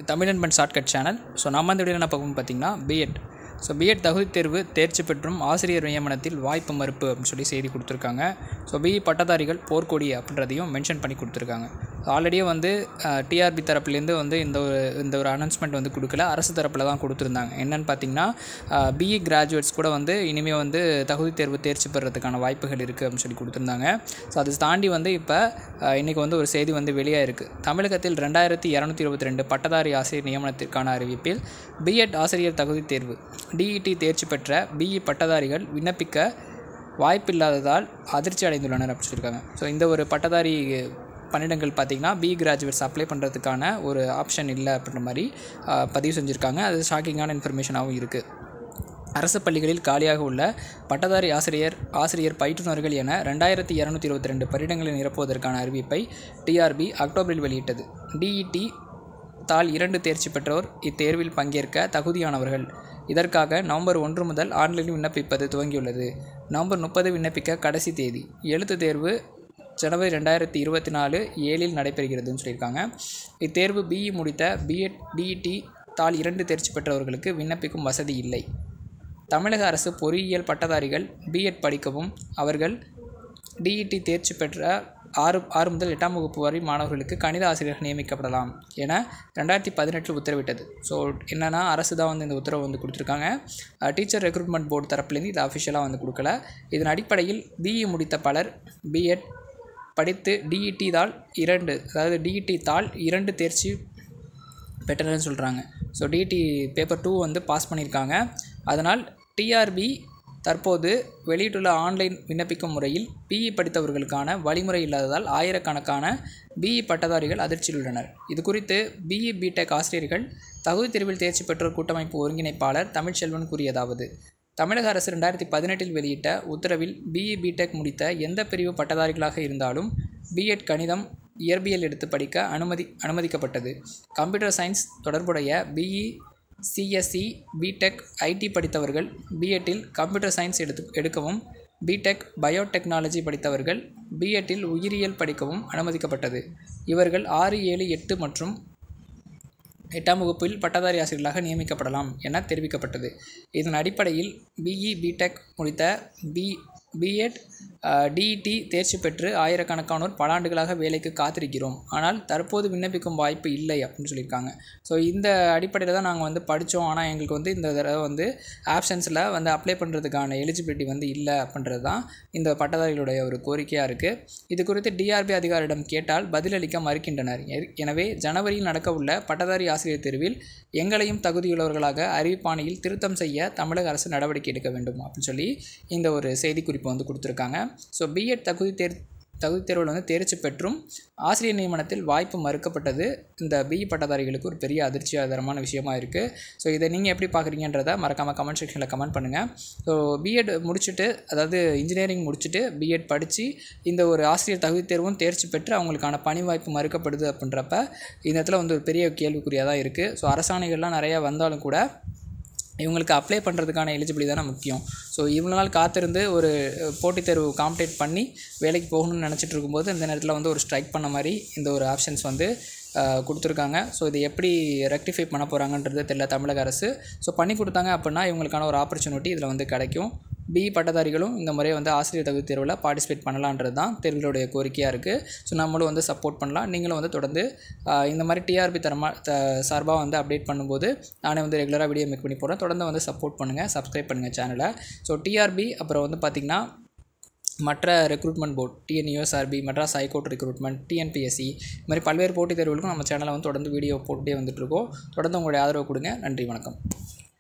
Tamil Anban shortcut channel so நம்ம இந்த video என்ன பார்க்கணும் பார்த்தீங்கன்னா பிஎட் ஸோ பிஎட் தகுதி தேர்வு தேர்ச்சி பெற்றும் ஆசிரியர் நியமனத்தில் வாய்ப்பு மறுப்பு அப்படின்னு சொல்லி செய்தி கொடுத்துருக்காங்க ஸோ பிஇ பட்டதாரிகள் போர்க்கொடி அப்படின்றதையும் மென்ஷன் பண்ணி கொடுத்துருக்காங்க ஆல்ரெடியே வந்து டிஆர்பி தரப்புலேருந்து வந்து இந்த ஒரு இந்த ஒரு அனௌன்ஸ்மெண்ட் வந்து கொடுக்கல அரசு தரப்பில் தான் கொடுத்துருந்தாங்க என்னென்னு பார்த்தீங்கன்னா பிஇ கிராஜுவேட்ஸ் கூட வந்து இனிமேல் வந்து தகுதி தேர்வு தேர்ச்சி பெறதுக்கான வாய்ப்புகள் இருக்குது அப்படின்னு சொல்லி கொடுத்துருந்தாங்க ஸோ அதை தாண்டி வந்து இப்போ இன்றைக்கி வந்து ஒரு செய்தி வந்து வெளியாக இருக்குது தமிழகத்தில் ரெண்டாயிரத்தி இரநூத்தி இருபத்தி ரெண்டு பட்டதாரி ஆசிரியர் நியமனத்திற்கான அறிவிப்பில் பிஎட் ஆசிரியர் தகுதி தேர்வு டிஇடி தேர்ச்சி பெற்ற பிஇ பட்டதாரிகள் விண்ணப்பிக்க வாய்ப்பில்லாததால் அதிர்ச்சி அடைந்துள்ளனர் அப்படின்னு சொல்லியிருக்காங்க ஸோ இந்த ஒரு பட்டதாரி பன்னிடங்கள் பார்த்திங்கன்னா பி கிராஜுவேட்ஸ் அப்ளை பண்ணுறதுக்கான ஒரு ஆப்ஷன் இல்லை அப்படின்ற மாதிரி பதிவு செஞ்சுருக்காங்க அது ஷாக்கிங்கான இன்ஃபர்மேஷனாகவும் இருக்குது அரசு பள்ளிகளில் காலியாக உள்ள பட்டதாரி ஆசிரியர் ஆசிரியர் பயிற்றுநர்கள் என ரெண்டாயிரத்தி இரநூத்தி இருபத்தி ரெண்டு பரிடங்களை நிரப்புவதற்கான அறிவிப்பை டிஆர்பி அக்டோபரில் வெளியிட்டது டிஇடி தாள் இரண்டு தேர்ச்சி பெற்றோர் இத்தேர்வில் பங்கேற்க தகுதியானவர்கள் இதற்காக நவம்பர் ஒன்று முதல் ஆன்லைனில் விண்ணப்பிப்பது துவங்கியுள்ளது நவம்பர் முப்பது விண்ணப்பிக்க கடைசி தேதி எழுத்து தேர்வு ஜனவரி ரெண்டாயிரத்தி இருபத்தி நாலு ஏழில் நடைபெறுகிறதுன்னு சொல்லியிருக்காங்க இத்தேர்வு பிஇ முடித்த பிஎட் டிஇடி தாள் இரண்டு தேர்ச்சி பெற்றவர்களுக்கு விண்ணப்பிக்கும் வசதி இல்லை தமிழக அரசு பொறியியல் பட்டதாரிகள் பிஎட் படிக்கவும் அவர்கள் டிஇடி தேர்ச்சி பெற்ற ஆறு ஆறு முதல் எட்டாம் வகுப்பு வரை மாணவர்களுக்கு கணித ஆசிரியர்கள் நியமிக்கப்படலாம் என ரெண்டாயிரத்தி பதினெட்டில் உத்தரவிட்டது ஸோ என்னென்னா அரசு தான் வந்து இந்த உத்தரவு வந்து கொடுத்துருக்காங்க டீச்சர் ரெக்ரூட்மெண்ட் போர்டு தரப்புலேருந்து இது அஃபிஷியலாக வந்து கொடுக்கல இதன் அடிப்படையில் பிஇ முடித்த பலர் பிஎட் படித்து டிஇடி தாள் இரண்டு அதாவது டிஇடி தாள் இரண்டு தேர்ச்சி பெற்றனர்னு சொல்கிறாங்க ஸோ டிஇடி பேப்பர் டூ வந்து பாஸ் பண்ணியிருக்காங்க அதனால் டிஆர்பி தற்போது வெளியிட்டுள்ள ஆன்லைன் விண்ணப்பிக்கும் முறையில் பிஇ படித்தவர்களுக்கான வழிமுறை இல்லாததால் ஆயிரக்கணக்கான பிஇ பட்டதாரிகள் அதிர்ச்சியில் உள்ளனர் இது குறித்து பிஇ பிடெக் ஆசிரியர்கள் தகுதி தேர்வில் தேர்ச்சி பெற்றோர் கூட்டமைப்பு ஒருங்கிணைப்பாளர் தமிழ்ச்செல்வன் கூறியதாவது தமிழக அரசு ரெண்டாயிரத்தி பதினெட்டில் வெளியிட்ட உத்தரவில் பிஇ பிடெக் முடித்த எந்த பிரிவு பட்டதாரிகளாக இருந்தாலும் பிஎட் கணிதம் இயற்பியல் எடுத்து படிக்க அனுமதி அனுமதிக்கப்பட்டது கம்ப்யூட்டர் சயின்ஸ் தொடர்புடைய பிஇ சிஎஸ்சி பிடெக் ஐடி படித்தவர்கள் பிஎட்டில் கம்ப்யூட்டர் சயின்ஸ் எடுத்து எடுக்கவும் பிடெக் பயோடெக்னாலஜி படித்தவர்கள் பிஎட்டில் உயிரியல் படிக்கவும் அனுமதிக்கப்பட்டது இவர்கள் ஆறு ஏழு எட்டு மற்றும் எட்டாம் வகுப்பில் பட்டதாரி ஆசிரியர்களாக நியமிக்கப்படலாம் என தெரிவிக்கப்பட்டது இதன் அடிப்படையில் பிஇ பிடெக் முடித்த பி பிஎட் டிஇடி தேர்ச்சி பெற்று ஆயிரக்கணக்கானோர் பல ஆண்டுகளாக வேலைக்கு காத்திருக்கிறோம் ஆனால் தற்போது விண்ணப்பிக்கும் வாய்ப்பு இல்லை அப்படின்னு சொல்லியிருக்காங்க ஸோ இந்த அடிப்படையில் தான் நாங்கள் வந்து படித்தோம் ஆனால் எங்களுக்கு வந்து இந்த தடவை வந்து ஆப்ஷன்ஸில் வந்து அப்ளை பண்ணுறதுக்கான எலிஜிபிலிட்டி வந்து இல்லை அப்படின்றது தான் இந்த பட்டதாரிகளுடைய ஒரு கோரிக்கையாக இருக்குது இது குறித்து டிஆர்பி அதிகாரியிடம் கேட்டால் பதிலளிக்க மறுக்கின்றனர் எனவே ஜனவரியில் நடக்க உள்ள பட்டதாரி ஆசிரியர் தேர்வில் எங்களையும் தகுதியுள்ளவர்களாக அறிவிப்பாணியில் திருத்தம் செய்ய தமிழக அரசு நடவடிக்கை எடுக்க வேண்டும் அப்படின்னு சொல்லி இந்த ஒரு செய்திக்குறிப்பு வந்து கொடுத்துருக்காங்க ஸோ பிஎட் தகுதி தேர் தகுதி தேர்வில் வந்து தேர்ச்சி பெற்றும் ஆசிரியர் நியமனத்தில் வாய்ப்பு மறுக்கப்பட்டது இந்த பிஇ பட்டதாரிகளுக்கு ஒரு பெரிய அதிர்ச்சியாதரமான விஷயமா இருக்குது ஸோ இதை நீங்கள் எப்படி பார்க்குறீங்கன்றதை மறக்காமல் கமெண்ட் செக்ஷனில் கமெண்ட் பண்ணுங்கள் ஸோ பிஎட் முடிச்சுட்டு அதாவது இன்ஜினியரிங் முடிச்சுட்டு பிஎட் படித்து இந்த ஒரு ஆசிரியர் தகுதி தேர்வும் தேர்ச்சி பெற்று அவங்களுக்கான பணி வாய்ப்பு மறுக்கப்படுது அப்படின்றப்ப இந்த இடத்துல வந்து ஒரு பெரிய கேள்விக்குறியாக தான் இருக்குது ஸோ அரசாணைகள்லாம் நிறையா வந்தாலும் கூட இவங்களுக்கு அப்ளை பண்ணுறதுக்கான எலிஜிபிலிட்டி தானே முக்கியம் ஸோ இவ்வளோ நாள் காத்திருந்து ஒரு போட்டித் தேர்வு காம்படேட் பண்ணி வேலைக்கு போகணும்னு நினச்சிட்டு இருக்கும்போது இந்த நேரத்தில் வந்து ஒரு ஸ்ட்ரைக் பண்ண மாதிரி இந்த ஒரு ஆப்ஷன்ஸ் வந்து கொடுத்துருக்காங்க ஸோ இது எப்படி ரெக்டிஃபை பண்ண போகிறாங்கன்றது தெரியல தமிழக அரசு ஸோ பண்ணி கொடுத்தாங்க அப்படின்னா இவங்களுக்கான ஒரு ஆப்பர்ச்சுனிட்டி இதில் வந்து கிடைக்கும் பிஇ பட்டதாரிகளும் இந்த முறையை வந்து ஆசிரியர் தகுதி தேர்வில் பார்ட்டிசிபேட் பண்ணலான்றது தான் தேர்வுகளுடைய கோரிக்கையாக இருக்குது ஸோ நம்மளும் வந்து சப்போர்ட் பண்ணலாம் நீங்களும் வந்து தொடர்ந்து இந்த மாதிரி டிஆர்பி தரமா த சார்பாக வந்து அப்டேட் பண்ணும்போது நானே வந்து ரெகுலராக வீடியோ மேக் பண்ணி போகிறேன் தொடர்ந்து வந்து சப்போர்ட் பண்ணுங்கள் சப்ஸ்கிரைப் பண்ணுங்கள் சேனலை ஸோ டிஆர்பி அப்புறம் வந்து பார்த்திங்கன்னா மற்ற recruitment board TNUSRB Madras high court recruitment TNPSC இது மாதிரி பல்வேறு போட்டித் தேர்வுகளுக்கும் நம்ம சேனலை வந்து தொடர்ந்து வீடியோ போட்டுகிட்டே வந்துட்டுருக்கோம் தொடர்ந்து உங்களுடைய ஆதரவு கொடுங்க நன்றி வணக்கம்